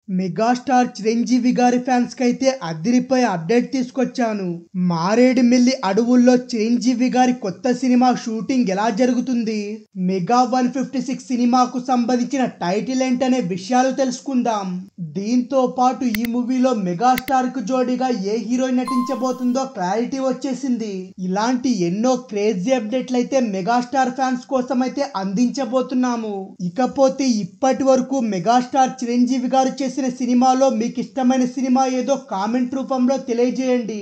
megastar Chiranjeevi గారి fans కి అయితే అదిరిపోయే అప్డేట్ తీసుకొచ్చాను మారేడుమిల్లి అడవుల్లో చిరంజీవి గారి కొత్త సినిమా షూటింగ్ ఎలా జరుగుతుంది మెగా వన్ ఫిఫ్టీ సిక్స్ సినిమాకు సంబంధించిన టైటిల్ ఏంటనే విషయాలు తెలుసుకుందాం దీంతో పాటు ఈ మూవీలో మెగాస్టార్ కు జోడీగా ఏ హీరోయిన్ నటించబోతుందో క్లారిటీ వచ్చేసింది ఇలాంటి ఎన్నో క్రేజీ అప్డేట్లు అయితే మెగాస్టార్ ఫ్యాన్స్ కోసం అయితే అందించబోతున్నాము ఇకపోతే ఇప్పటి వరకు మెగాస్టార్ చిరంజీవి గారు చేసిన సినిమాలో మీకు ఇష్టమైన సినిమా ఏదో కామెంట్ రూపంలో తెలియజేయండి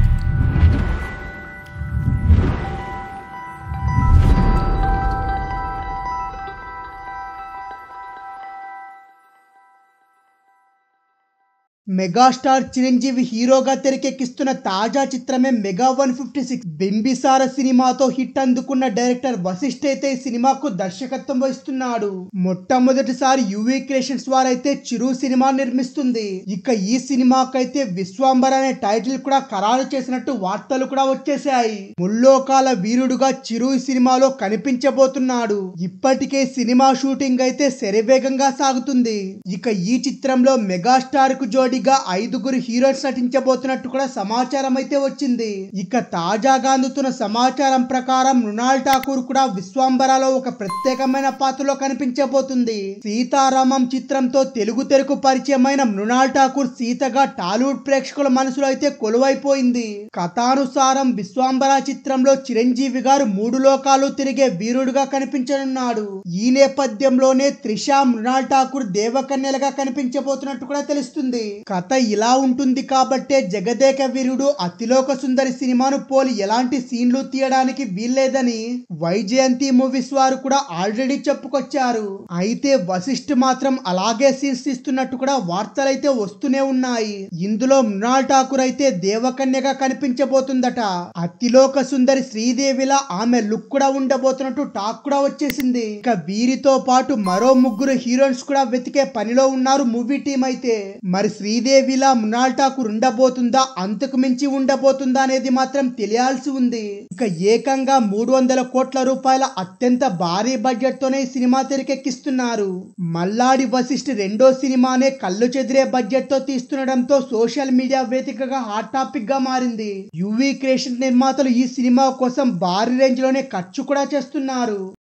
మెగాస్టార్ చిరంజీవి హీరోగా తెరకెక్కిస్తున్న తాజా చిత్రమే mega one fifty six Bimbisara సినిమాతో హిట్ అందుకున్న డైరెక్టర్ వశిష్ఠ అయితే ఈ సినిమాకు దర్శకత్వం వహిస్తున్నాడు మొట్టమొదటిసారి యువి క్రియేషన్స్ వారైతే చిరు సినిమా నిర్మిస్తుంది ఇక ఈ సినిమాకైతే విశ్వాంబర్ అనే టైటిల్ కూడా ఖరారు చేసినట్టు వార్తలు కూడా వచ్చేసాయి ముల్లోకాల వీరుడుగా చిరు ఈ సినిమాలో కనిపించబోతున్నాడు ఇప్పటికే సినిమా షూటింగ్ అయితే శరవేగంగా సాగుతుంది ఇక ఈ చిత్రంలో మెగాస్టార్ కు జోడీగా ఐదుగురు హీరోయిన్స్ నటించబోతున్నట్టు కూడా సమాచారం అయితే వచ్చింది ఇక తాజాగా అందుతున్న సమాచారం ప్రకారం మృణాల్ ఠాకూర్ కూడా విశ్వాంబరాలో ఒక ప్రత్యేకమైన పాత్రలో కనిపించబోతుంది సీతారామం చిత్రంతో తెలుగు తెరకు పరిచయమైన మృణాల్ ఠాకూర్ సీతగా టాలీవుడ్ ప్రేక్షకుల మనసులో అయితే కొలువైపోయింది కథానుసారం విశ్వాంబర చిత్రంలో చిరంజీవి గారు మూడు లోకాలు తిరిగే వీరుడుగా కనిపించనున్నాడు ఈ నేపథ్యంలోనే త్రిష మృణాల్ ఠాకూర్ దేవకన్యలుగా కనిపించబోతున్నట్టు కూడా తెలుస్తుంది కథ ఇలా ఉంటుంది కాబట్టే జగదేక వీరుడు అతిలోక సుందరి సినిమాను పోలి ఎలాంటి సీన్లు తీయడానికి వీల్లేదని వైజయంతి మూవీస్ వారు కూడా ఆల్రెడీ చెప్పుకొచ్చారు అయితే వశిష్ఠ్ మాత్రం అలాగే సీన్స్ తీస్తున్నట్టు కూడా వార్తలైతే వస్తూనే ఉన్నాయి ఇందులో మృణాల్ ఠాకూర్ అయితే దేవకన్యగా కనిపించబోతుందట అతిలోక సుందరి శ్రీదేవిలా ఆమె లుక్ కూడా ఉండబోతున్నట్టు టాక్ కూడా వచ్చేసింది ఇక వీరితో పాటు మరో ముగ్గురు హీరోయిన్స్ కూడా వెతికే పనిలో ఉన్నారు మూవీ టీం అయితే మరి శ్రీదేవిలా మృణాల్ ఠాకూర్ ఉండబోతుందా అంతకు మించి ఉండబోతుందా అనేది మాత్రం తెలియాల్సి ఉంది ఇక ఏకంగా మూడు వందల కోట్ల రూపాయల అత్యంత భారీ బడ్జెట్ తోనే ఈ సినిమా తెరకెక్కిస్తున్నారు మల్లాడి వశిష్ఠ రెండో సినిమానే కళ్ళు చెదిరే బడ్జెట్ తో తీస్తుండడంతో సోషల్ మీడియా వేదికగా హాట్ టాపిక్ గా మారింది యువి క్రియేషన్ నిర్మాతలు ఈ సినిమా కోసం భారీ రేంజ్ లోనే ఖర్చు కూడా చేస్తున్నారు